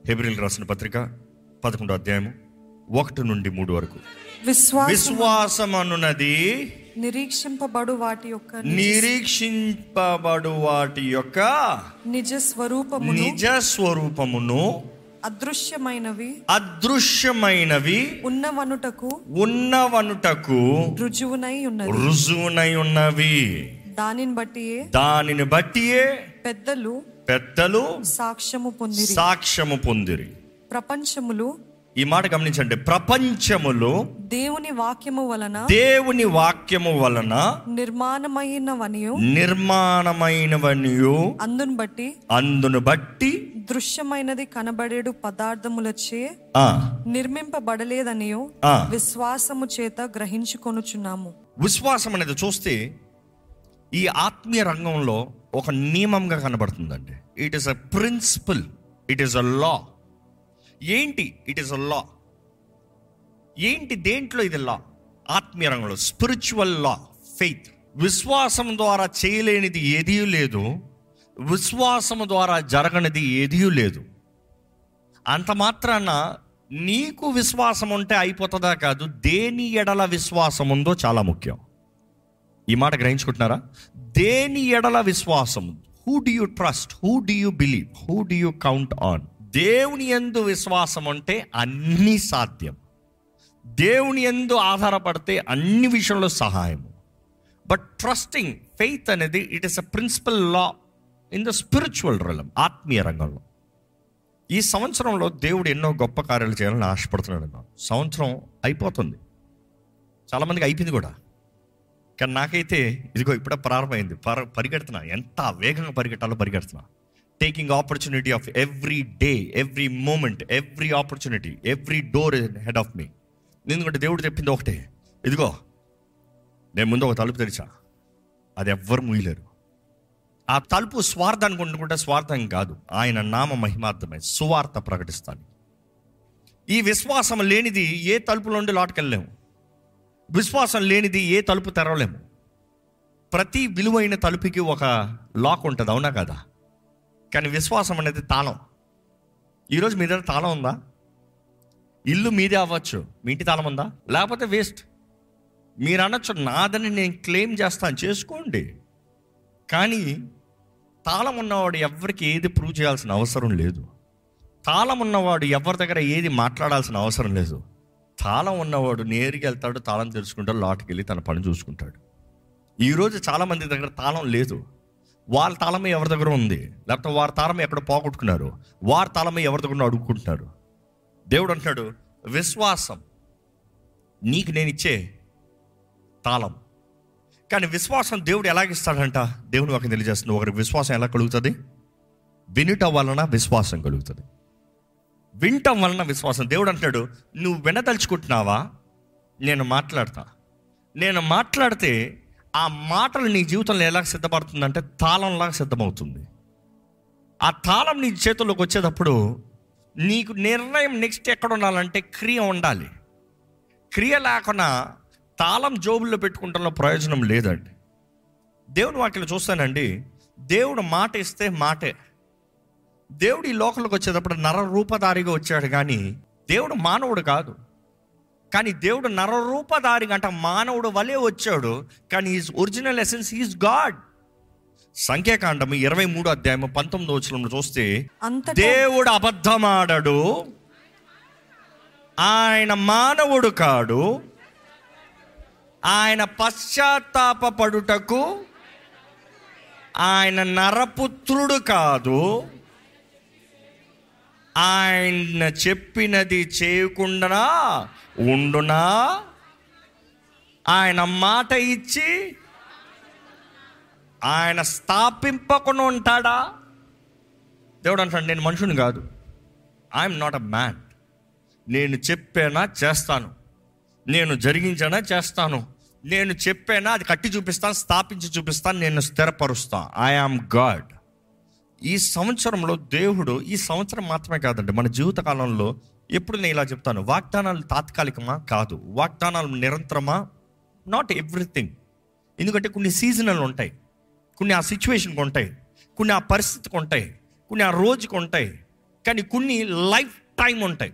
హెబ్రిల్ రాసిన పత్రిక పదకొండో అధ్యాయము ఒకటి నుండి మూడు వరకు విశ్వాసం విశ్వాసం అనున్నది నిరీక్షింపబడు వాటి యొక్క నిరీక్షింపబడు వాటి యొక్క నిజ స్వరూపమును నిజ స్వరూపమును అదృశ్యమైనవి అదృశ్యమైనవి ఉన్నవనుటకు ఉన్నవనుటకు రుజువునై ఉన్నది రుజువునై ఉన్నవి దానిని బట్టి దానిని బట్టియే పెద్దలు పెద్దలు సాక్ష్యము పొందిరి సాక్ష్యము పొందిరి ప్రపంచములు ఈ మాట గమనించండి ప్రపంచములు దేవుని వాక్యము వలన దేవుని వాక్యము వలన నిర్మాణమైనవనియు నిర్మాణమైనవనియు అందును బట్టి అందును బట్టి దృశ్యమైనది కనబడేడు పదార్థములచే ఆ నిర్మింపబడలేదనియు ఆ విశ్వాసము చేత గ్రహించుకొనుచున్నాము విశ్వాసం అనేది చూస్తే ఈ ఆత్మీయ రంగంలో ఒక నియమంగా కనబడుతుందండి it is a principle it is a law ఏంటి ఇట్ ఈస్ అ లా ఏంటి దేంట్లో ఇది లా ఆత్మీయ రంగంలో స్పిరిచువల్ లా ఫెయిత్ విశ్వాసం ద్వారా చేయలేనిది ఏదీ లేదు విశ్వాసము ద్వారా జరగనిది ఏదీ లేదు అంత మాత్రాన నీకు విశ్వాసం ఉంటే అయిపోతుందా కాదు దేని ఎడల విశ్వాసం ఉందో చాలా ముఖ్యం ఈ మాట గ్రహించుకుంటున్నారా దేని ఎడల విశ్వాసం who do you trust who do you believe who do you count on దేవుని ఎందు విశ్వాసం ఉంటే అన్నీ సాధ్యం దేవుని ఎందు ఆధారపడితే అన్ని విషయంలో సహాయం బట్ ట్రస్టింగ్ ఫెయిత్ అనేది it is a principle law in the spiritual రంగం ఆత్మీయ రంగంలో ఈ సంవత్సరంలో దేవుడు ఎన్నో గొప్ప కార్యాలు చేయాలని ఆశపడుతున్నాడు అన్నాను సంవత్సరం అయిపోతుంది చాలామందికి అయిపోయింది కూడా కానీ నాకైతే ఇదిగో ఇప్పుడే ప్రారంభమైంది పర పరిగెడుతున్నా ఎంత వేగంగా పరిగెట్టాలో పరిగెడుతున్నా taking opportunity of every day every moment every opportunity every door head of me ఎందుకంటే దేవుడు చెప్పింది ఒకటే ఇదిగో నేను ముందు ఒక తలుపు తెరిచా అది ఎవ్వరు ముయ్యలేరు ఆ తలుపు స్వార్థానికి ఉండుకుంటే స్వార్థం కాదు ఆయన నామ మహిమార్థమై సువార్త ప్రకటిస్తాను ఈ విశ్వాసం లేనిది ఏ తలుపులో నుండి లోటుకెళ్ళలేము విశ్వాసం లేనిది ఏ తలుపు తెరవలేము ప్రతి విలువైన తలుపుకి ఒక లాక్ ఉంటుంది అవునా కదా కానీ విశ్వాసం అనేది తాళం ఈరోజు మీ దగ్గర తాళం ఉందా ఇల్లు మీదే అవ్వచ్చు మీ ఇంటి తాళం ఉందా లేకపోతే వేస్ట్ మీరు అనొచ్చు నాదని నేను క్లెయిమ్ చేస్తాను చేసుకోండి కానీ తాళం ఉన్నవాడు ఎవరికి ఏది ప్రూవ్ చేయాల్సిన అవసరం లేదు తాళం ఉన్నవాడు ఎవరి దగ్గర ఏది మాట్లాడాల్సిన అవసరం లేదు తాళం ఉన్నవాడు నేరుగా వెళ్తాడు తాళం తెలుసుకుంటాడు లోటుకి వెళ్ళి తన పని చూసుకుంటాడు ఈరోజు చాలామంది దగ్గర తాళం లేదు వాళ్ళ తాళమే ఎవరి దగ్గర ఉంది లేకపోతే వారి తాళం ఎక్కడ పోగొట్టుకున్నారు వారి తాళమే ఎవరి దగ్గర అడుగుకుంటున్నారు దేవుడు అంటున్నాడు విశ్వాసం నీకు నేను ఇచ్చే తాళం కానీ విశ్వాసం దేవుడు ఎలాగిస్తాడంట దేవుడు ఒక తెలియజేస్తుంది ఒకరికి విశ్వాసం ఎలా కలుగుతుంది వినుట వలన విశ్వాసం కలుగుతుంది వినటం వలన విశ్వాసం దేవుడు అంటాడు నువ్వు వినదలుచుకుంటున్నావా నేను మాట్లాడతా నేను మాట్లాడితే ఆ మాటలు నీ జీవితంలో ఎలా సిద్ధపడుతుందంటే తాళంలాగా సిద్ధమవుతుంది ఆ తాళం నీ చేతుల్లోకి వచ్చేటప్పుడు నీకు నిర్ణయం నెక్స్ట్ ఎక్కడ ఉండాలంటే క్రియ ఉండాలి క్రియ లేకుండా తాళం జోబుల్లో పెట్టుకుంటంలో ప్రయోజనం లేదండి దేవుని వాటిలో చూస్తానండి దేవుడు మాట ఇస్తే మాటే దేవుడు ఈ లోకంలోకి వచ్చేటప్పుడు నర రూపధారిగా వచ్చాడు కానీ దేవుడు మానవుడు కాదు కానీ దేవుడు నర రూపధారిగా అంటే మానవుడు వలె వచ్చాడు కానీ is original essence is God సంఖ్యాకాండము ఇరవై మూడు అధ్యాయం పంతొమ్మిది వచ్చిన చూస్తే అంతటా దేవుడు అబద్ధమాడడు ఆయన మానవుడు కాడు ఆయన పశ్చాత్తాపడుటకు ఆయన నరపుత్రుడు కాదు ఆయన చెప్పినది చేయకుండా ఉండునా ఆయన మాట ఇచ్చి ఆయన స్థాపింపకుండా ఉంటాడా దేవుడు అంటాడు నేను మనుషుని కాదు ఐఎమ్ నాట్ అ మ్యాన్ నేను చెప్పానా చేస్తాను నేను జరిగించానా చేస్తాను నేను చెప్పానా అది కట్టి చూపిస్తాను స్థాపించి చూపిస్తాను నేను స్థిరపరుస్తాను ఐ ఆమ్ గాడ్ ఈ సంవత్సరంలో దేవుడు ఈ సంవత్సరం మాత్రమే కాదండి మన జీవిత కాలంలో ఎప్పుడు నేను ఇలా చెప్తాను వాగ్దానాలు తాత్కాలికమా కాదు వాగ్దానాలు నిరంతరమా నాట్ ఎవ్రీథింగ్ ఎందుకంటే కొన్ని సీజనల్ ఉంటాయి కొన్ని ఆ సిచ్యువేషన్కి ఉంటాయి కొన్ని ఆ పరిస్థితికి ఉంటాయి కొన్ని ఆ రోజుకి ఉంటాయి కానీ కొన్ని లైఫ్ టైం ఉంటాయి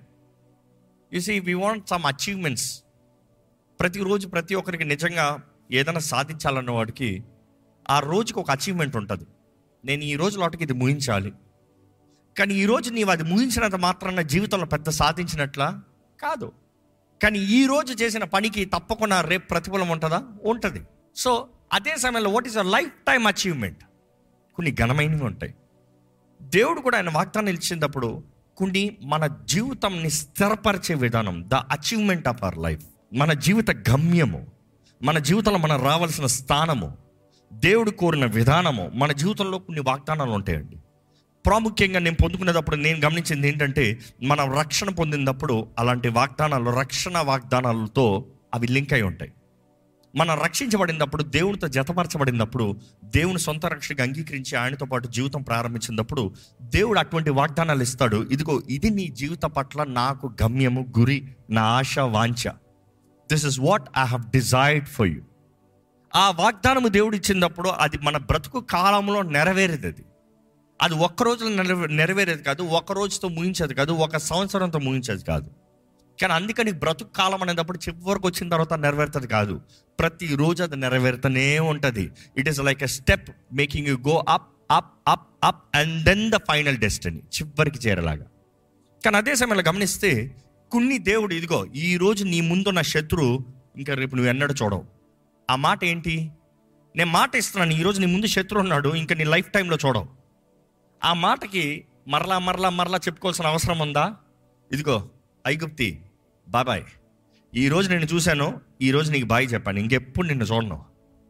you see we want some achievements ప్రతిరోజు ప్రతి ఒక్కరికి నిజంగా ఏదైనా సాధించాలన్న వాడికి ఆ రోజుకి ఒక అచీవ్మెంట్ ఉంటుంది నేను ఈ రోజు లోటుకి ఇది ముగించాలి కానీ ఈ రోజు నీవు అది ముగించినంత మాత్రాన జీవితంలో పెద్ద సాధించినట్లా కాదు కానీ ఈ రోజు చేసిన పనికి తప్పకుండా రేపు ప్రతిఫలం ఉంటుందా ఉంటుంది సో అదే సమయంలో what is a life time achievement కొన్ని ఘనమైనవి ఉంటాయి దేవుడు కూడా ఆయన వాగ్దానం ఇచ్చినప్పుడు కొన్ని మన జీవితంని స్థిరపరిచే విధానం the achievement of our life మన జీవిత గమ్యము మన జీవితంలో మనం రావాల్సిన స్థానము దేవుడు కోరిన విధానము మన జీవితంలో కొన్ని వాగ్దానాలు ఉంటాయండి ప్రాముఖ్యంగా నేను పొందుకునేటప్పుడు నేను గమనించింది ఏంటంటే మనం రక్షణ పొందినప్పుడు అలాంటి వాగ్దానాలు రక్షణ వాగ్దానాలతో అవి లింక్ అయి ఉంటాయి మనం రక్షించబడినప్పుడు దేవునితో జతపరచబడినప్పుడు దేవుని సొంత రక్షకు అంగీకరించి ఆయనతో పాటు జీవితం ప్రారంభించినప్పుడు దేవుడు అటువంటి వాగ్దానాలు ఇస్తాడు ఇదిగో ఇది నీ జీవిత పట్ల నాకు గమ్యము గురి నా ఆశ వాంఛ this is what I have desired for you ఆ వాగ్దానము దేవుడు ఇచ్చినప్పుడు అది మన బ్రతుకు కాలంలో నెరవేరేది అది అది ఒక్క రోజులో నెరవే నెరవేరేది కాదు ఒక రోజుతో ముగించేది కాదు ఒక సంవత్సరంతో ముగించేది కాదు కానీ అందుకని బ్రతుకు కాలం అనేటప్పుడు చివరికి వచ్చిన తర్వాత నెరవేరుతుంది కాదు ప్రతిరోజు అది నెరవేరుతూనే ఉంటుంది it is like a step making you go up up up up and then the final destiny చివరికి చేరేలాగా కానీ అదే సమయంలో గమనిస్తే కొన్ని దేవుడు ఇదిగో ఈ రోజు నీ ముందున్న శత్రువు ఇంకా రేపు నువ్వు ఎన్నడూ చూడవు ఆ మాట ఏంటి నేను మాట ఇస్తున్నాను ఈరోజు నీ ముందు శత్రువు ఉన్నాడు ఇంకా నీ లైఫ్ టైంలో చూడవు ఆ మాటకి మరలా మరలా మరలా చెప్పుకోవాల్సిన అవసరం ఉందా ఇదిగో ఐగుప్తి బాబాయ్ ఈరోజు నేను చూశాను ఈరోజు నీకు బాయ్ చెప్పాను ఇంకెప్పుడు నిన్ను చూడను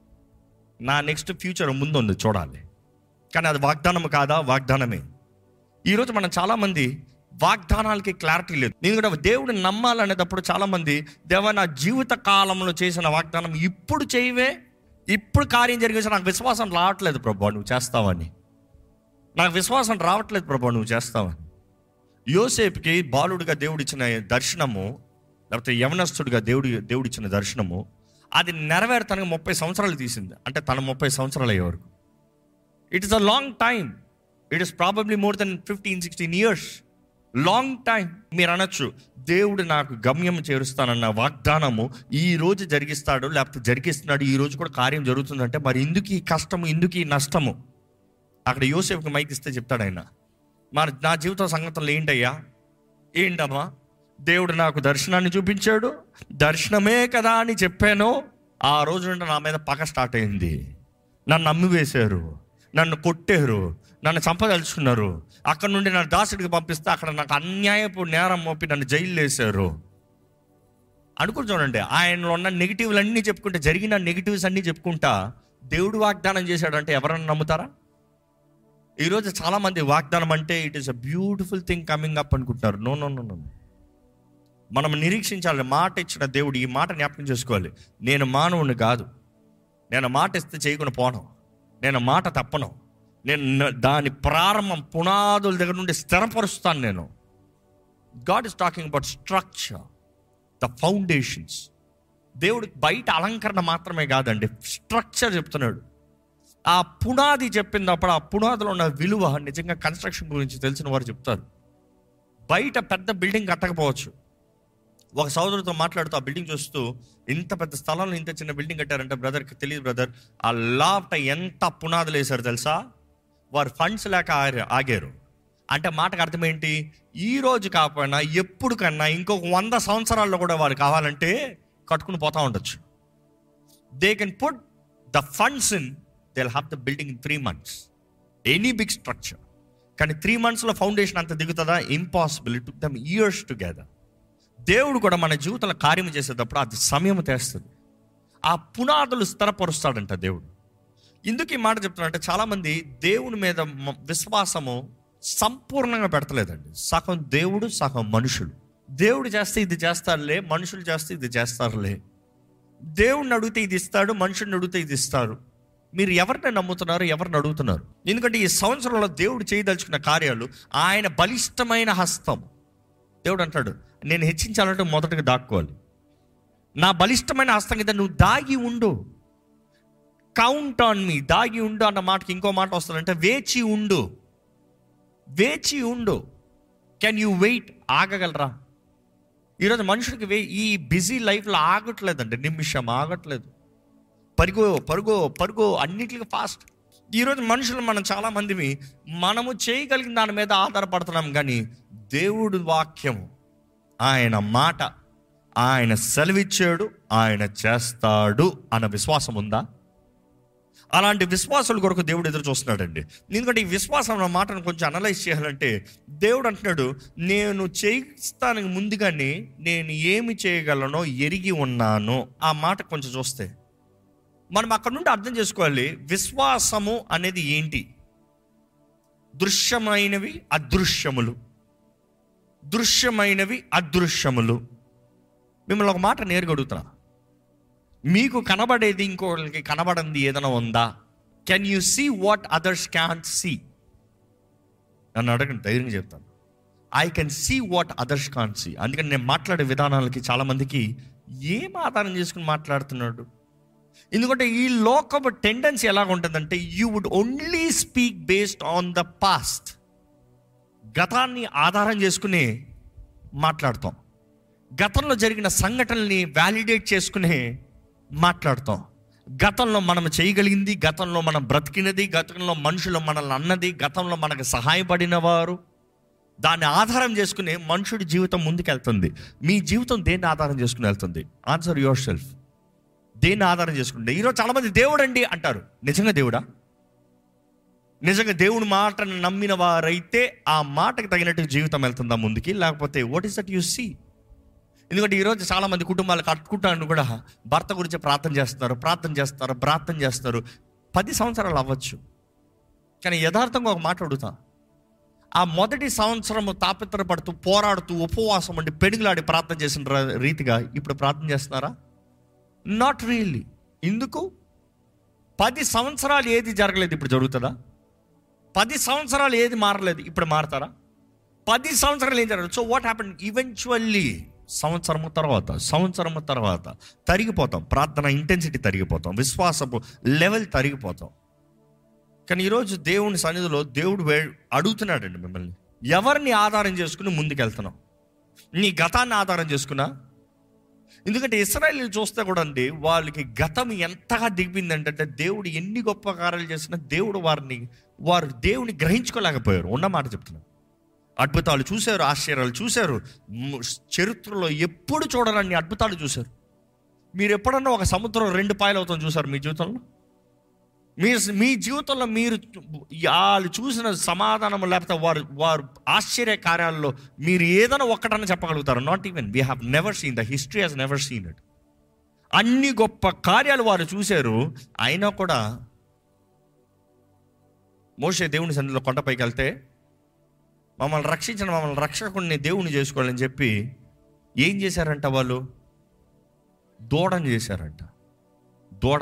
నా నెక్స్ట్ ఫ్యూచర్ ముందు ఉంది చూడాలి కానీ అది వాగ్దానం కాదా వాగ్దానమే ఈరోజు మనం చాలామంది వాగ్దానాలకి క్లారిటీ లేదు నేను కూడా దేవుడు నమ్మాలనేటప్పుడు చాలామంది దేవ నా జీవిత కాలంలో చేసిన వాగ్దానం ఇప్పుడు చేయవే ఇప్పుడు కార్యం జరిగేసి నాకు విశ్వాసం రావట్లేదు ప్రభా నువ్వు చేస్తావని నాకు విశ్వాసం రావట్లేదు ప్రభా నువ్వు చేస్తావని యోసేపుకి బాలుడిగా దేవుడిచ్చిన దర్శనము లేకపోతే యవనస్తుడిగా దేవుడి దేవుడిచ్చిన దర్శనము అది నెరవేరతానికి ముప్పై సంవత్సరాలు తీసింది అంటే తన ముప్పై సంవత్సరాలు అయ్యే వరకు it is a long time it is probably more than fifteen sixteen years long time మీరు అనొచ్చు దేవుడు నాకు గమ్యం చేరుస్తానన్న వాగ్దానము ఈ రోజు జరిగిస్తాడు లేకపోతే జరిగిస్తున్నాడు ఈ రోజు కూడా కార్యం జరుగుతుందంటే మరి ఇందుకు ఈ కష్టము ఇందుకు ఈ నష్టము అక్కడ యోసేపుకి మైక్ ఇస్తే చెప్తాడు ఆయన మరి నా జీవిత సంగతులు ఏంటయ్యా ఏంటమ్మా దేవుడు నాకు దర్శనాన్ని చూపించాడు దర్శనమే కదా అని చెప్పాను ఆ రోజు నుండి నా మీద పగ స్టార్ట్ అయింది నన్ను నమ్మి వేశారు నన్ను కొట్టారు నన్ను చంపదలుచుకున్నారు అక్కడ నుండి నన్ను దాసుడికి పంపిస్తే అక్కడ నాకు అన్యాయపు నేరం మోపి నన్ను జైలు వేశారు అనుకుని చూడండి ఆయనలో ఉన్న నెగిటివ్లు అన్నీ చెప్పుకుంటే జరిగిన నెగిటివ్స్ అన్నీ చెప్పుకుంటా దేవుడు వాగ్దానం చేశాడంటే ఎవరన్నా నమ్ముతారా ఈరోజు చాలా మంది వాగ్దానం అంటే it is a beautiful thing coming up అనుకుంటున్నారు నో నో నో నో మనం నిరీక్షించాలి మాట ఇచ్చిన దేవుడు ఈ మాట జ్ఞాపకం చేసుకోవాలి నేను మానవుని కాదు నేను మాట ఇస్తే చేయకుండా పోను నేను మాట తప్పను నేను న- దాని ప్రారంభం పునాదుల దగ్గర నుండి స్థిరపరుస్తాను నేను God is talking about structure the foundations దేవుడు బయట అలంకరణ మాత్రమే కాదండి స్ట్రక్చర్ చెప్తున్నాడు ఆ పునాది చెప్పినప్పుడు ఆ పునాదిలో ఉన్న విలువ నిజంగా కన్స్ట్రక్షన్ గురించి తెలిసిన వారు చెప్తారు బయట పెద్ద బిల్డింగ్ కట్టకపోవచ్చు ఒక సోదరుతో మాట్లాడుతూ ఆ బిల్డింగ్ చూస్తూ ఇంత పెద్ద స్థలంలో ఇంత చిన్న బిల్డింగ్ కట్టారంటే బ్రదర్కి తెలియదు బ్రదర్ ఆ లాఫ్ట ఎంత పునాదులు వేశారు తెలుసా వారు ఫండ్స్ లేక ఆగారు- ఆగారు అంటే మాటకు అర్థం ఏంటి ఈ రోజు కాకపోయినా ఎప్పుడు కన్నా ఇంకొక వంద సంవత్సరాల్లో కూడా వారు కావాలంటే కట్టుకుని పోతా ఉండొచ్చు they can put the funds in they have the building in three months any big structure కానీ త్రీ మంత్స్లో ఫౌండేషన్ అంత దిగుతుందా impossible it took them years together దేవుడు కూడా మన జీవితంలో కార్యం చేసేటప్పుడు అది సమయం తెస్తుంది ఆ పునాదులు స్థిరపరుస్తాడంట దేవుడు ఎందుకు ఈ మాట చెప్తున్నానంటే చాలామంది దేవుని మీద మ- విశ్వాసము సంపూర్ణంగా పెడతలేదండి సగం దేవుడు సగం మనుషులు దేవుడు చేస్తే ఇది చేస్తారులే మనుషులు చేస్తే ఇది చేస్తారులే దేవుడిని అడిగితే ఇది ఇస్తాడు మనుషుల్ని అడిగితే ఇది ఇస్తారు మీరు ఎవరిని నమ్ముతున్నారు ఎవరిని అడుగుతున్నారు ఎందుకంటే ఈ సంవత్సరంలో దేవుడు చేయదలుచుకున్న కార్యాలు ఆయన బలిష్టమైన హస్తం దేవుడు అంటాడు నేను హెచ్చించాలంటే మొదటగా దాక్కోవాలి నా బలిష్టమైన హస్తం కింద నువ్వు దాగి ఉండు కౌంట్ ఆన్ మీ దాగి ఉండు అన్న మాటకి ఇంకో మాట వస్తుందంటే వేచి ఉండు వేచి ఉండు కెన్ యూ వెయిట్ ఆగగలరా ఈరోజు మనుషుడికి వే ఈ బిజీ లైఫ్లో ఆగట్లేదండి నిమిషం ఆగట్లేదు పరుగు పరుగు పరుగు అన్నిటికీ ఫాస్ట్ ఈరోజు మనుషులు మనం చాలా మందిమి మనము చేయగలిగిన దాని మీద ఆధారపడుతున్నాం కానీ దేవుడు వాక్యం ఆయన మాట ఆయన సెలవిచ్చాడు ఆయన చేస్తాడు అన్న విశ్వాసం ఉందా అలాంటి విశ్వాసాల కొరకు దేవుడు ఎదురు చూస్తున్నాడండి ఎందుకంటే ఈ విశ్వాసం అన్న మాటను కొంచెం అనలైజ్ చేయాలంటే దేవుడు అంటున్నాడు నేను చేయిస్తానికి ముందుగానే నేను ఏమి చేయగలనో ఎరిగి ఉన్నాను ఆ మాట కొంచెం చూస్తే మనం అక్కడ నుండి అర్థం చేసుకోవాలి విశ్వాసము అనేది ఏంటి దృశ్యమైనవి అదృశ్యములు దృశ్యమైనవి అదృశ్యములు మిమ్మల్ని ఒక మాట నేరుగా అడుగుతున్నా మీకు కనబడేది ఇంకొకరికి కనబడింది ఏదైనా ఉందా can you see what others can see నన్ను అడగండి ధైర్యంగా చెప్తాను I can see what others can see అందుకని నేను మాట్లాడే విధానాలకి చాలామందికి ఏం ఆధారం చేసుకుని మాట్లాడుతున్నాడు ఎందుకంటే ఈ లోకపు టెండెన్సీ ఎలాగ ఉంటుందంటే you would only speak based on the past గతాన్ని ఆధారం చేసుకుని మాట్లాడతాం గతంలో జరిగిన సంఘటనల్ని వ్యాలిడేట్ చేసుకుని మాట్లాడతాం గతంలో మనం చేయగలిగింది గతంలో మనం బ్రతికినది గతంలో మనుషులు మనల్ని అన్నది గతంలో మనకు సహాయపడిన వారు దాన్ని ఆధారం చేసుకుని మనుషుడి జీవితం ముందుకెళ్తుంది మీ జీవితం దేన్ని ఆధారం చేసుకుని వెళ్తుంది ఆన్సర్ యువర్ సెల్ఫ్ దేన్ని ఆధారం చేసుకుంటే ఈరోజు చాలామంది దేవుడు అండి అంటారు నిజంగా దేవుడా నిజంగా దేవుని మాటను నమ్మిన వారైతే ఆ మాటకు తగినట్టు జీవితం వెళ్తుందా ముందుకి లేకపోతే what is that you see ఎందుకంటే ఈరోజు చాలా మంది కుటుంబాలు కట్టుకుంటాను కూడా భర్త గురించి ప్రార్థన చేస్తున్నారు ప్రార్థన చేస్తారు ప్రార్థన చేస్తారు పది సంవత్సరాలు అవ్వచ్చు కానీ యథార్థంగా ఒక మాట అడుగుతా ఆ మొదటి సంవత్సరము తాపిత్రపడుతూ పోరాడుతూ ఉపవాసం ఉండి పెనుగులాడి ప్రార్థన చేసిన ర- రీతిగా ఇప్పుడు ప్రార్థన చేస్తున్నారా నాట్ రియల్లీ ఎందుకు పది సంవత్సరాలు ఏది జరగలేదు ఇప్పుడు జరుగుతుందా పది సంవత్సరాలు ఏది మారలేదు ఇప్పుడు మారతారా పది సంవత్సరాలు ఏం జరగదు సో వాట్ హ్యాపన్ ఈవెన్చువల్లీ సంవత్సరము తర్వాత సంవత్సరము తర్వాత తరిగిపోతాం ప్రార్థన ఇంటెన్సిటీ తరిగిపోతాం విశ్వాసపు లెవెల్ తరిగిపోతాం కానీ ఈరోజు దేవుని సన్నిధిలో దేవుడు వే అడుగుతున్నాడండి మిమ్మల్ని ఎవరిని ఆధారం చేసుకుని ముందుకెళ్తున్నాం నీ గతాన్ని ఆధారం చేసుకున్నా ఎందుకంటే ఇస్రాయల్ చూస్తే కూడా అండి వాళ్ళకి గతం ఎంతగా దిగిపోయిందంటే దేవుడు ఎన్ని గొప్ప కార్యాలు చేసినా దేవుడు వారిని వారు దేవుని గ్రహించుకోలేకపోయారు ఉన్న మాట చెప్తున్నా అద్భుతాలు చూశారు ఆశ్చర్యాలు చూశారు మ్, చరిత్రలో ఎప్పుడు చూడరన్ని అద్భుతాలు చూశారు మీరు ఎప్పుడన్నా ఒక సముద్రం రెండు పాయలు అవుతాం చూసారు మీ జీవితంలో మీ మీ జీవితంలో మీరు వాళ్ళు చూసిన సమాధానం లేకపోతే వారు వారు ఆశ్చర్య కార్యాల్లో మీరు ఏదైనా ఒక్కటన్నా చెప్పగలుగుతారు not even we have never seen the history has never seen it అన్ని గొప్ప కార్యాలు వారు చూశారు అయినా కూడా మోసే దేవుని సన్నిధిలో కొండపైకి వెళ్తే మమ్మల్ని రక్షించిన మమ్మల్ని రక్షకుడిని దేవుని చేసుకోవాలని చెప్పి ఏం చేశారంట వాళ్ళు దూడని చేశారంట దూడ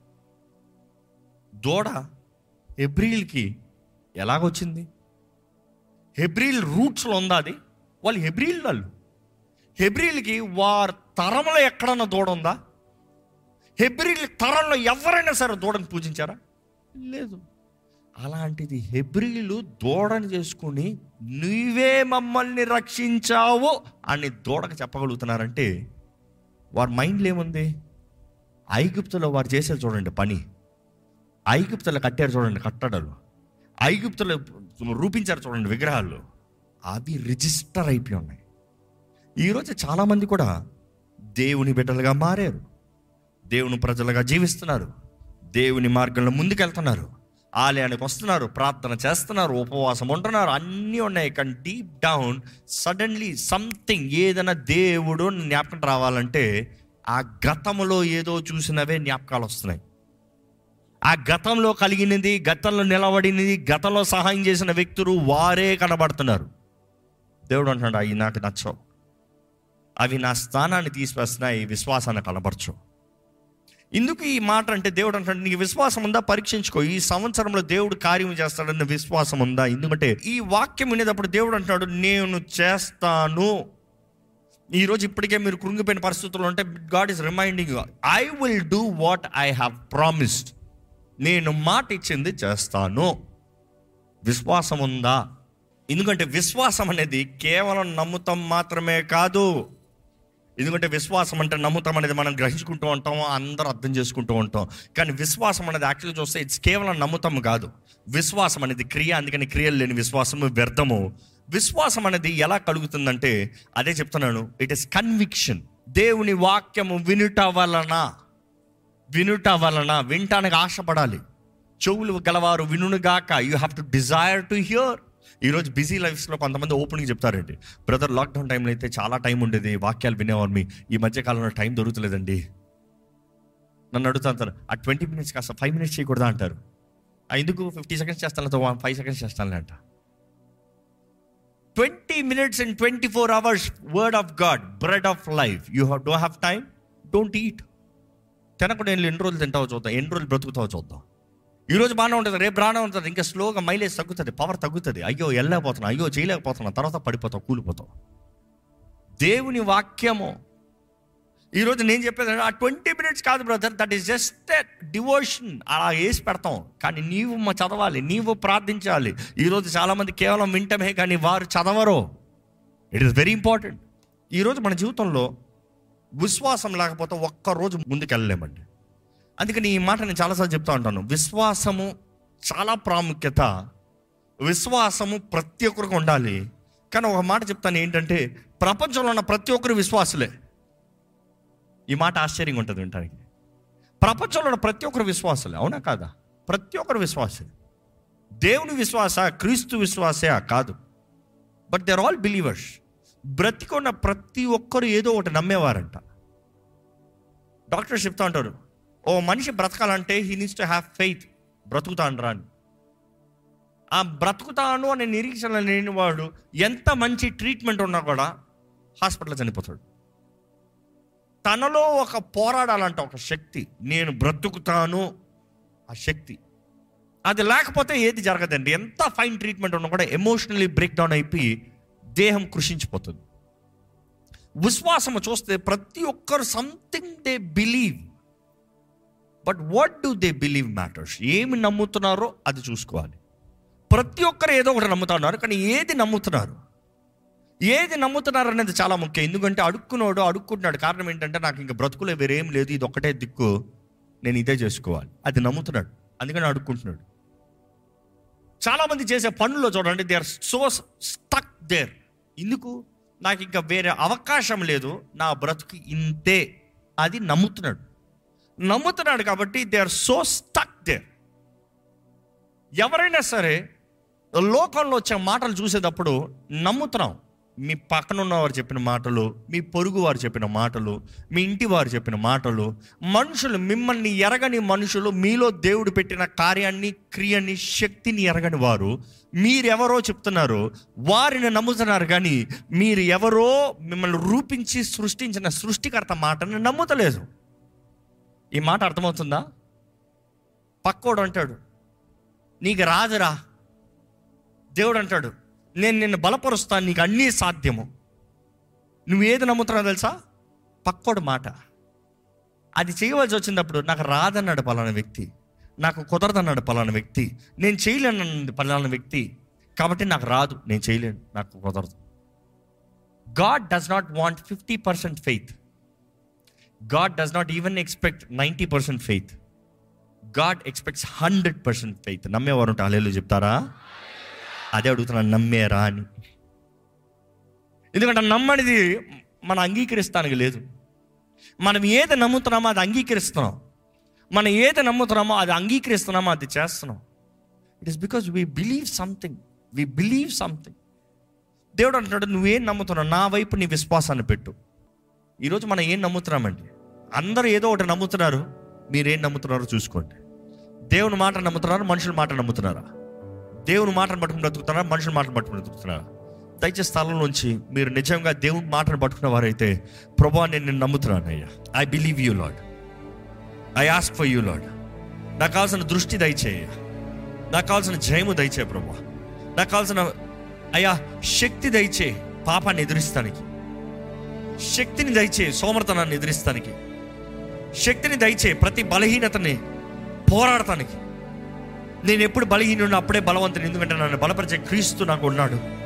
దూడ హెబ్రిల్కి ఎలాగొచ్చింది హెబ్రిల్ రూట్స్లో ఉందా అది వాళ్ళు హెబ్రిల్ వాళ్ళు హెబ్రిల్కి వారి తరంలో ఎక్కడన్నా దూడ ఉందా హెబ్రిల్ తరంలో ఎవరైనా సరే దూడని పూజించారా లేదు అలాంటిది హెబ్రిలు దూడని చేసుకుని నీవే మమ్మల్ని రక్షించావు అని దూడకు చెప్పగలుగుతున్నారంటే వారి మైండ్లో ఏముంది ఐగుప్తులో వారు చేసేది చూడండి పని ఐగుప్తులో కట్టారు చూడండి కట్టడాలు ఐగుప్తులో రూపించారు చూడండి విగ్రహాలు అవి రిజిస్టర్ అయిపోయి ఉన్నాయి ఈరోజు చాలామంది కూడా దేవుని బిడ్డలుగా మారారు దేవుని ప్రజలుగా జీవిస్తున్నారు దేవుని మార్గంలో ముందుకెళ్తున్నారు ఆలయానికి వస్తున్నారు ప్రార్థన చేస్తున్నారు ఉపవాసం ఉంటున్నారు అన్నీ ఉన్నాయి కానీ డీప్ డౌన్ సడన్లీ సంథింగ్ ఏదైనా దేవుడు జ్ఞాపకం రావాలంటే ఆ గతంలో ఏదో చూసినవే జ్ఞాపకాలు వస్తున్నాయి ఆ గతంలో కలిగినది గతంలో నిలబడినది గతంలో సహాయం చేసిన వ్యక్తులు వారే కనబడుతున్నారు దేవుడు అంటున్నాడు అవి నాకు నచ్చవు అవి నా స్థానాన్ని తీసివేస్తున్నాయి విశ్వాసాన్ని కనబరచు ఎందుకు ఈ మాట అంటే దేవుడు అంటాడు నీకు విశ్వాసం ఉందా పరీక్షించుకో ఈ సంవత్సరంలో దేవుడు కార్యం చేస్తాడన్న విశ్వాసం ఉందా ఎందుకంటే ఈ వాక్యం వినేటప్పుడు దేవుడు అంటున్నాడు నేను చేస్తాను ఈరోజు ఇప్పటికే మీరు కృంగిపోయిన పరిస్థితుల్లో ఉంటే God is reminding you I will do what I have promised నేను మాట ఇచ్చింది చేస్తాను విశ్వాసం ఉందా ఎందుకంటే విశ్వాసం అనేది కేవలం నమ్ముతాం మాత్రమే కాదు ఎందుకంటే విశ్వాసం అంటే నమ్ముతాం అనేది మనం గ్రహించుకుంటూ ఉంటాం అందరూ అర్థం చేసుకుంటూ ఉంటాం కానీ విశ్వాసం అనేది యాక్చువల్గా చూస్తే ఇట్స్ కేవలం నమ్ముతాం కాదు విశ్వాసం అనేది క్రియ అందుకని క్రియలు లేని విశ్వాసము వ్యర్థము విశ్వాసం అనేది ఎలా కలుగుతుందంటే అదే చెప్తున్నాను ఇట్ ఇస్ కన్విక్షన్ దేవుని వాక్యము వినుట వలన వినుట వలన వినటానికి ఆశపడాలి చెవులు గలవారు వినుగాక you have to desire to hear ఈరోజు బిజీ లైఫ్స్లో కొంతమంది ఓపెన్గా చెప్తారండి బ్రదర్ లాక్డౌన్ టైంలో అయితే చాలా టైం ఉండేది వాక్యాలు వినేవారు మీ ఈ మధ్య కాలంలో టైం దొరుకుతలేదండి నన్ను అడుగుతా అంటారు ఆ ట్వంటీ మినిట్స్ కాస్త ఫైవ్ మినిట్స్ చేయకూడదా అంటారు "ఆ, ఎందుకు ఫిఫ్టీ సెకండ్స్ చేస్తాను ఫైవ్ సెకండ్స్ చేస్తాను అంట twenty minutes and twenty four hours word of God bread of life you have though have time don't eat తినకుండా ఎన్ని ఎన్ని రోజులు తింటావో చూద్దాం ఎన్ని రోజులు బ్రతుకుతావో చూద్దాం ఈ రోజు బాగానే ఉంటుంది రేపు బాగానే ఉంటుంది ఇంకా స్లోగా మైలేజ్ తగ్గుతుంది పవర్ తగ్గుతుంది అయ్యో వెళ్ళలేకపోతున్నా అయ్యో చేయలేకపోతున్నా తర్వాత పడిపోతావు కూలిపోతావు దేవుని వాక్యము ఈరోజు నేను చెప్పేది ఆ ట్వంటీ మినిట్స్ కాదు brother that is just devotion అలా వేసి పెడతాం కానీ నీవు మ- చదవాలి నీవు ప్రార్థించాలి ఈరోజు చాలామంది కేవలం వింటమే కానీ వారు చదవరు ఇట్ ఈస్ వెరీ ఇంపార్టెంట్ ఈరోజు మన జీవితంలో విశ్వాసం లేకపోతే ఒక్క రోజు ముందుకు వెళ్ళలేమండి అందుకని ఈ మాట నేను చాలాసార్లు చెప్తా ఉంటాను విశ్వాసము చాలా ప్రాముఖ్యత విశ్వాసము ప్రతి ఒక్కరికి ఉండాలి కానీ ఒక మాట చెప్తాను ఏంటంటే ప్రపంచంలో ఉన్న ప్రతి ఒక్కరు విశ్వాసులే ఈ మాట ఆశ్చర్యంగా ఉంటుంది వినటానికి ప్రపంచంలో ఉన్న ప్రతి ఒక్కరు విశ్వాసులే అవునా కాదా ప్రతి ఒక్కరు విశ్వాసులే దేవుని విశ్వాస క్రీస్తు విశ్వాసే కాదు but they are all believers బ్రతికున్న ప్రతి ఒక్కరు ఏదో ఒకటి నమ్మేవారంట డాక్టర్స్ చెప్తా ఉంటారు ఓ మనిషి బ్రతకాలంటే he needs to have faith బ్రతుకుతాను రా అని ఆ బ్రతుకుతాను అనే నిరీక్షణ లేని వాడు ఎంత మంచి ట్రీట్మెంట్ ఉన్నా కూడా హాస్పిటల్లో చనిపోతాడు తనలో ఒక పోరాడాలంట ఒక శక్తి నేను బ్రతుకుతాను ఆ శక్తి అది లేకపోతే ఏది జరగదండి ఎంత ఫైన్ ట్రీట్మెంట్ ఉన్నా కూడా ఎమోషనలీ బ్రేక్ డౌన్ అయిపోయి దేహం కృషించిపోతుంది విశ్వాసము చూస్తే ప్రతి ఒక్కరు something they believe but what do they believe matters ఏమి నమ్ముతున్నారో అది చూసుకోవాలి ప్రతి ఒక్కరు ఏదో ఒకటి నమ్ముతున్నారు కానీ ఏది నమ్ముతున్నారు ఏది నమ్ముతున్నారు అనేది చాలా ముఖ్యం ఎందుకంటే అడుక్కున్నాడు అడుక్కుంటున్నాడు కారణం ఏంటంటే నాకు ఇంకా బ్రతుకులే వేరేం లేదు ఇది ఒక్కటే దిక్కు నేను ఇదే చేసుకోవాలి అది నమ్ముతున్నాడు అందుకని అడుక్కుంటున్నాడు చాలా మంది చేసే పనుల్లో చూడండి they are so stuck there ఎందుకు నాకు ఇంకా వేరే అవకాశం లేదు నా బ్రతుకు ఇంతే అది నమ్ముతున్నాడు నమ్ముతున్నాడు కాబట్టి they are so stuck there ఎవరైనా సరే లోకంలో వచ్చే మాటలు చూసేటప్పుడు నమ్ముతున్నాం మీ పక్కన ఉన్నవారు చెప్పిన మాటలు మీ పొరుగు వారు చెప్పిన మాటలు మీ ఇంటి వారు చెప్పిన మాటలు మనుషులు మిమ్మల్ని ఎరగని మనుషులు మీలో దేవుడు పెట్టిన కార్యాన్ని క్రియని శక్తిని ఎరగని వారు మీరెవరో చెప్తున్నారు వారిని నమ్ముతున్నారు కానీ మీరు ఎవరో మిమ్మల్ని రూపించి సృష్టించిన సృష్టికర్త మాటని నమ్ముతలేదు ఈ మాట అర్థమవుతుందా పక్కోడు అంటాడు నీకు రాదురా దేవుడు అంటాడు నేను నిన్ను బలపరుస్తాను నీకు అన్నీ సాధ్యము నువ్వు ఏది నమ్ముతున్నావు తెలుసా పక్కోడు మాట అది చేయవలసి వచ్చినప్పుడు నాకు రాదన్నాడు పలానా వ్యక్తి నాకు కుదరదన్నాడు పలానా వ్యక్తి నేను చేయలేనన్నది పలానా వ్యక్తి కాబట్టి నాకు రాదు నేను చేయలేను నాకు కుదరదు God does not want fifty percent faith God does not even expect ninety percent faith God expects hundred percent faith నమ్మేవారు ఉంటే అలేలు చెప్తారా అదే అడుగుతున్నాను నమ్మేరా అని ఎందుకంటే నమ్మనిది మనం అంగీకరిస్తానికి లేదు మనం ఏది నమ్ముతున్నామో అది అంగీకరిస్తున్నాం మనం ఏది నమ్ముతున్నామో అది అంగీకరిస్తున్నామో అది చేస్తున్నాం it is because we believe something we believe something దేవుడు అంటున్నాడు నువ్వేం నమ్ముతున్నావు నా వైపు నీ విశ్వాసాన్ని పెట్టు ఈరోజు మనం ఏం నమ్ముతున్నామండి అందరూ ఏదో ఒకటి నమ్ముతున్నారు మీరేం నమ్ముతున్నారో చూసుకోండి దేవుని మాట నమ్ముతున్నారు మనుషుల మాట నమ్ముతున్నారా దేవుని మాటను పట్టుకుని బ్రతుకుతున్నారా మనుషుల మాటను పట్టుకుని బ్రతుకుతున్నారా దయచేసి స్థలం నుంచి మీరు నిజంగా దేవుని మాటను పట్టుకున్న వారైతే ప్రభా నేను నిన్ను నమ్ముతున్నాను అయ్యా I believe you Lord I ask for you Lord నాకు కావాల్సిన దృష్టి దయచేయ నాకు కావాల్సిన జయము దయచేయ ప్రభా నాకు కావాల్సిన అయ్యా శక్తి దయచే పాపాన్ని ఎదురిస్తానికి శక్తిని దయచే సోమర్తనాన్ని ఎదిరిస్తానికి శక్తిని దయచే ప్రతి బలహీనతని పోరాడటానికి నేను ఎప్పుడు బలహీనుడు అప్పుడే బలవంతుని ఎందుకంటే నన్ను బలపరిచే క్రీస్తు నాకు ఉన్నాడు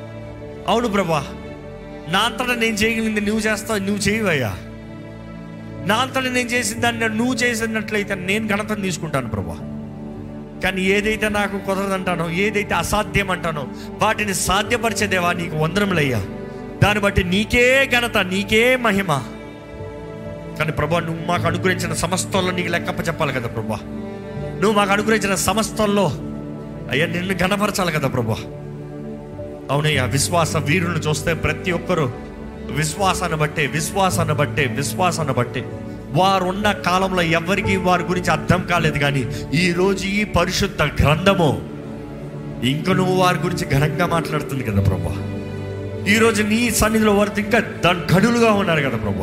అవును ప్రభా నా అంతటా నేను చేయగలిగింది నువ్వు చేస్తావు నువ్వు చేయవయ్యా నా అంతటా నేను చేసిన దాన్ని నువ్వు చేసినట్లయితే నేను ఘనతను తీసుకుంటాను ప్రభా కానీ ఏదైతే నాకు కుదరదంటానో ఏదైతే అసాధ్యం అంటానో వాటిని సాధ్యపరిచేదేవా నీకు వందనములయ్యా దాన్ని బట్టి నీకే ఘనత నీకే మహిమ కానీ ప్రభా నువ్వు మాకు అనుగ్రహించిన సమస్తంలో నీకు లెక్కప్ప చెప్పాలి కదా ప్రభా నువ్వు మాకు అనుగ్రహించిన సమస్తంలో అయ్యా నిన్ను ఘనపరచాలి కదా ప్రభా అవునయ్యా విశ్వాస వీరులను చూస్తే ప్రతి ఒక్కరూ విశ్వాసాన్ని బట్టే విశ్వాసాన్ని బట్టే విశ్వాసాన్ని బట్టే వారు ఉన్న కాలంలో ఎవరికి వారి గురించి అర్థం కాలేదు కానీ ఈ రోజు ఈ పరిశుద్ధ గ్రంథము ఇంక నువ్వు వారి గురించి ఘనంగా మాట్లాడుతుంది కదా ప్రభా ఈరోజు నీ సన్నిధిలో వారు ఇంకా దాని గడులుగా ఉన్నారు కదా ప్రభా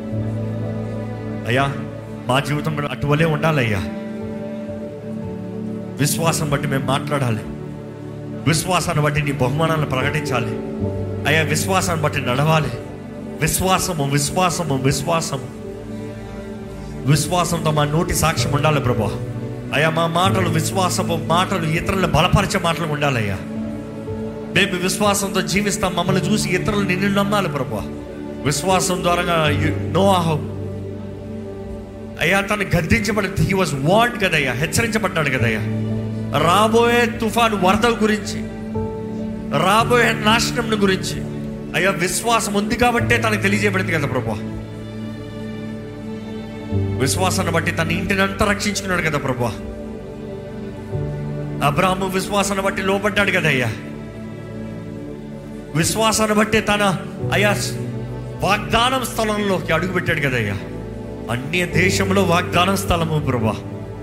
అయ్యా మా జీవితం కూడా అటువలే ఉండాలయ్యా విశ్వాసం బట్టి మేము మాట్లాడాలి విశ్వాసాన్ని బట్టి నీ బహుమానాలను ప్రకటించాలి అయ్యా విశ్వాసాన్ని బట్టి నడవాలి విశ్వాసము విశ్వాసము విశ్వాసము విశ్వాసంతో మా నోటి సాక్ష్యం ఉండాలి ప్రభా అయ్యా మా మాటలు విశ్వాసపు మాటలు ఇతరులను బలపరిచే మాటలు ఉండాలయ్యా మేము విశ్వాసంతో జీవిస్తాం మమ్మల్ని చూసి ఇతరులు నిన్ను నమ్మాలి ప్రభా విశ్వాసం ద్వారా నోఆహు అయ్యా తను గద్దించబడి హీ వాజ్ వార్డ్ కదయ్యా హెచ్చరించబడ్డాడు కదయ్యా రాబోయే తుఫాను వరద గురించి రాబోయే నాశనం గురించి అయ్యా విశ్వాసం ఉంది కాబట్టే తనకు తెలియజేయబడింది కదా ప్రభా విశ్వాసాన్ని బట్టి తన ఇంటిని అంతా రక్షించుకున్నాడు కదా ప్రభా అబ్రాహ్ము విశ్వాసాన్ని బట్టి లోపడ్డాడు కదయ్యా విశ్వాసాన్ని బట్టి తన అయ్యా వాగ్దానం స్థలంలోకి అడుగుపెట్టాడు కదయ్యా అన్య దేశంలో వాగ్దానం స్థలము ప్రభా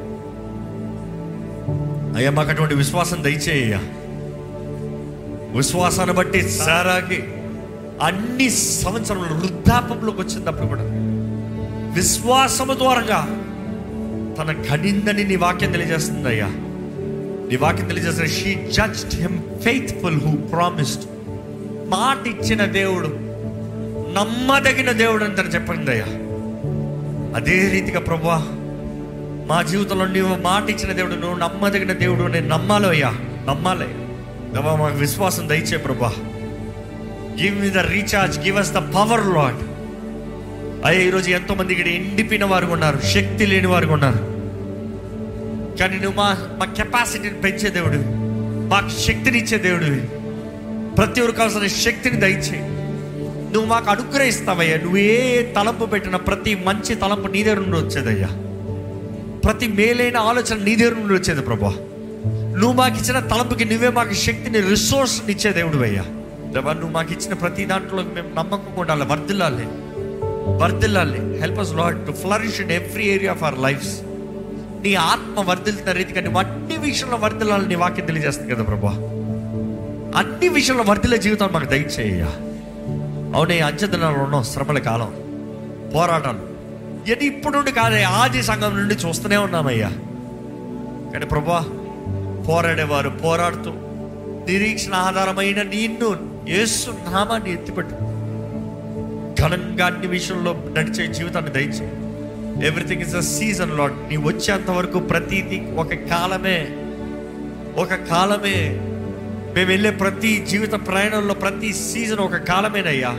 అయ్యా మాకు అటువంటి విశ్వాసం దయచేయ్యా విశ్వాసాన్ని బట్టి సారాకి అన్ని సంవత్సరంలో వృద్ధాపంలోకి వచ్చినప్పుడు కూడా విశ్వాసము ద్వారంగా తన కనిందని నీ వాక్యం తెలియజేస్తుంది అయ్యా నీ వాక్యం తెలియజేస్తుంది she judged him faithful who promised మాట ఇచ్చిన దేవుడు నమ్మదగిన దేవుడు అని తను చెప్పింది అయ్యా అదే రీతిగా ప్రభా మా జీవితంలో నువ్వు మాట ఇచ్చిన దేవుడు నువ్వు నమ్మదగిన దేవుడు నేను నమ్మాలి అయ్యా నమ్మాలి దేవా మాకు విశ్వాసం దయచే ప్రభా give me the recharge give us the power Lord అయ్యా ఈరోజు ఎంతో మంది ఇక్కడ ఎండిపోయిన వారు ఉన్నారు శక్తి లేని వారు ఉన్నారు కానీ నువ్వు మా మా కెపాసిటీని పెంచే దేవుడు మాకు శక్తిని ఇచ్చే దేవుడివి ప్రతి ఒక్కరికి కావాల్సిన శక్తిని దయచేయి నువ్వు మాకు అనుగ్రహిస్తావయ్యా నువ్వు ఏ తలంపు పెట్టిన ప్రతి మంచి తలంపు నీ దగ్గర నుండి వచ్చేదయ్యా ప్రతి మేలైన ఆలోచన నీ దగ్గర నుండి వచ్చేది ప్రభా నువ్వు మాకు ఇచ్చిన తలంపుకి నువ్వే మాకు శక్తిని రిసోర్స్ ఇచ్చే దేవుడు అయ్యా దేవా నువ్వు మాకు ఇచ్చిన ప్రతి దాంట్లో మేము నమ్మకం ఉండాలి వర్దిల్లాలి వర్దిల్లాలి help us Lord to flourish in every area of our lives నీ ఆత్మ వర్ధిల్తున్న రీతిగా నువ్వు అన్ని విషయంలో వర్దిల్లాలి నీ వాక్యం తెలియజేస్తుంది కదా ప్రభా అన్ని విషయంలో వర్ధిల్లే జీవితం మాకు దయచేయ్యా అవునే అంచెదినాలు ఉన్నాం శ్రమల కాలం పోరాటాలు ఇది ఇప్పుడు నుండి కాదే ఆది సంఘం నుండి చూస్తూనే ఉన్నామయ్యా కానీ ప్రభా పోరాడేవారు పోరాడుతూ నిరీక్షణ ఆధారమైన నిన్ను యేసు నామాన్ని ఎత్తిపెట్టు ఘనంగా అన్ని విషయంలో నడిచే జీవితాన్ని దయచే everything is a season Lord నీ వచ్చేంత వరకు ప్రతిదీ ఒక కాలమే ఒక కాలమే మేము వెళ్ళే ప్రతి జీవిత ప్రయాణంలో ప్రతి సీజన్ ఒక కాలమేనయ్యా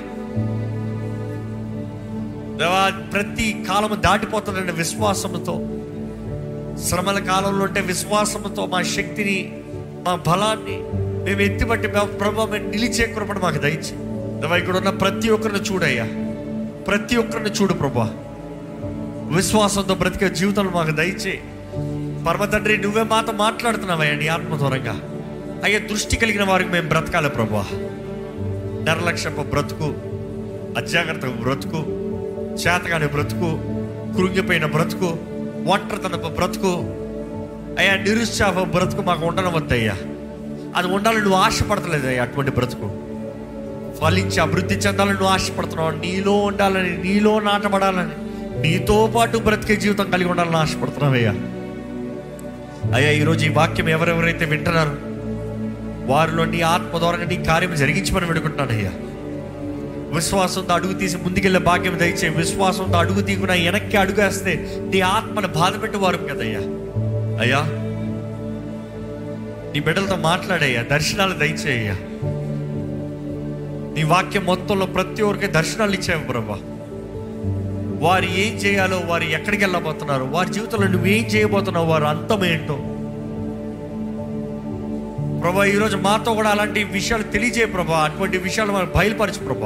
దేవా, ప్రతి కాలము దాటిపోతుందండి విశ్వాసముతో శ్రమల కాలంలో ఉంటే విశ్వాసముతో మా శక్తిని మా బలాన్ని మేము ఎత్తిబట్టి ప్రభావ మేము నిలిచే కృపణ మాకు దయచి దేవా, ఇక్కడ ఉన్న ప్రతి ఒక్కరిని చూడయ్యా ప్రతి ఒక్కరిని చూడు ప్రభా విశ్వాసంతో బ్రతికే జీవితంలో మాకు దయచే పరమ తండ్రి నువ్వే మాతో మాట్లాడుతున్నావయ్యా నీ ఆత్మ దూరంగా అయ్యా దృష్టి కలిగిన వారికి మేము బ్రతకాలి ప్రభా నిర్లక్ష్యపు బ్రతుకు అజాగ్రత్త బ్రతుకు చేతగాని బ్రతుకు కృంగిపోయిన బ్రతుకు ఒంటరితనపు బ్రతుకు అయ్యా నిరుత్సాహ బ్రతుకు మాకు ఉండడం వద్దయ్యా అది ఉండాలని నువ్వు ఆశపడతలేదయ్యా అటువంటి బ్రతుకు ఫలించి అభివృద్ధి చెందాలని నువ్వు ఆశపడుతున్నావు నీలో ఉండాలని నీలో నాటబడాలని నీతో పాటు బ్రతికే జీవితం కలిగి ఉండాలని ఆశపడుతున్నావయ్యా అయ్యా ఈరోజు ఈ వాక్యం ఎవరెవరైతే వింటున్నారు వారిలో నీ ఆత్మ ద్వారా నీ కార్యం జరిగించమని వేడుకుంటున్నాను అయ్యా విశ్వాసంతో అడుగు తీసి ముందుకెళ్ళే భాగ్యం దయచే విశ్వాసంతో అడుగు తీయకుండా వెనక్కి అడుగేస్తే నీ ఆత్మను బాధ పెట్టేవారు కదయ్యా అయ్యా నీ బిడ్డలతో మాట్లాడయ్యా దర్శనాలు దయచేయ్యా నీ వాక్యం మొత్తంలో ప్రతి ఒక్కరికి దర్శనాలు ఇచ్చావు ప్రభా వారు ఏం చేయాలో వారు ఎక్కడికి వెళ్ళబోతున్నారు వారి జీవితంలో నువ్వు ఏం చేయబోతున్నావు వారు అంతం ఏంటో ప్రభా ఈరోజు మాతో కూడా అలాంటి విషయాలు తెలియజేయ ప్రభా అటువంటి విషయాలు మనకు బయలుపరచు ప్రభా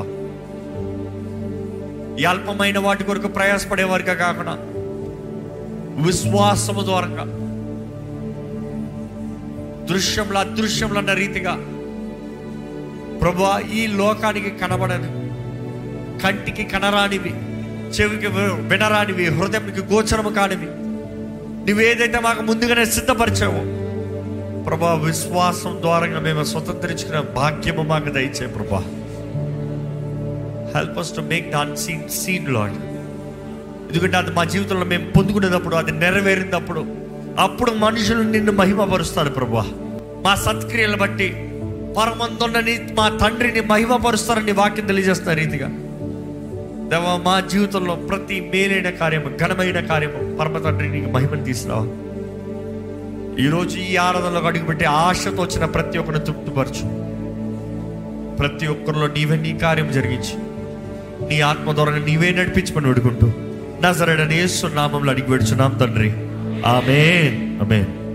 ఈ అల్పమైన వాటి కొరకు ప్రయాసపడే వారిగా కాకుండా విశ్వాసము ద్వారంగా దృశ్యంలో అదృశ్యంలో అన్న రీతిగా ప్రభా ఈ లోకానికి కనబడని కంటికి కనరానివి చెవికి వి- వినరానివి హృదయంకి గోచరము కానివి నువ్వేదైతే మాకు ముందుగానే సిద్ధపరిచావో ప్రభా విశ్వాసం ద్వారా మేము స్వతంత్రించుకున్న భాగ్యము మాకు దయచే ప్రభా help us to make the unseen seen Lord ఎందుకంటే అది మా జీవితంలో మేము పొందుకునేటప్పుడు అది నెరవేరినప్పుడు అప్పుడు మనుషులు నిన్ను మహిమపరుస్తారు ప్రభా మా సత్క్రియలను బట్టి పరమందున్నని మా తండ్రిని మహిమపరుస్తారని వాక్యం తెలియజేస్తున్న రీతిగా దేవా మా జీవితంలో ప్రతి మేలైన కార్యము ఘనమైన కార్యము పరమ తండ్రి నీకు మహిమను తీసుకురావా ఈరోజు ఈ ఆరాధనలో అడుగుపెట్టి ఆశతో వచ్చిన ప్రతి ఒక్కరిని తృప్తిపరచు ప్రతి ఒక్కరిలో నీవే నీ కార్యం జరిగించి నీ ఆత్మ ద్వారా నీవే నడిపించమని వేడుకుంటూ నజరడని యేసు నామంలో అడిగి పెడుచున్నాం తండ్రి ఆమెన్ ఆమెన్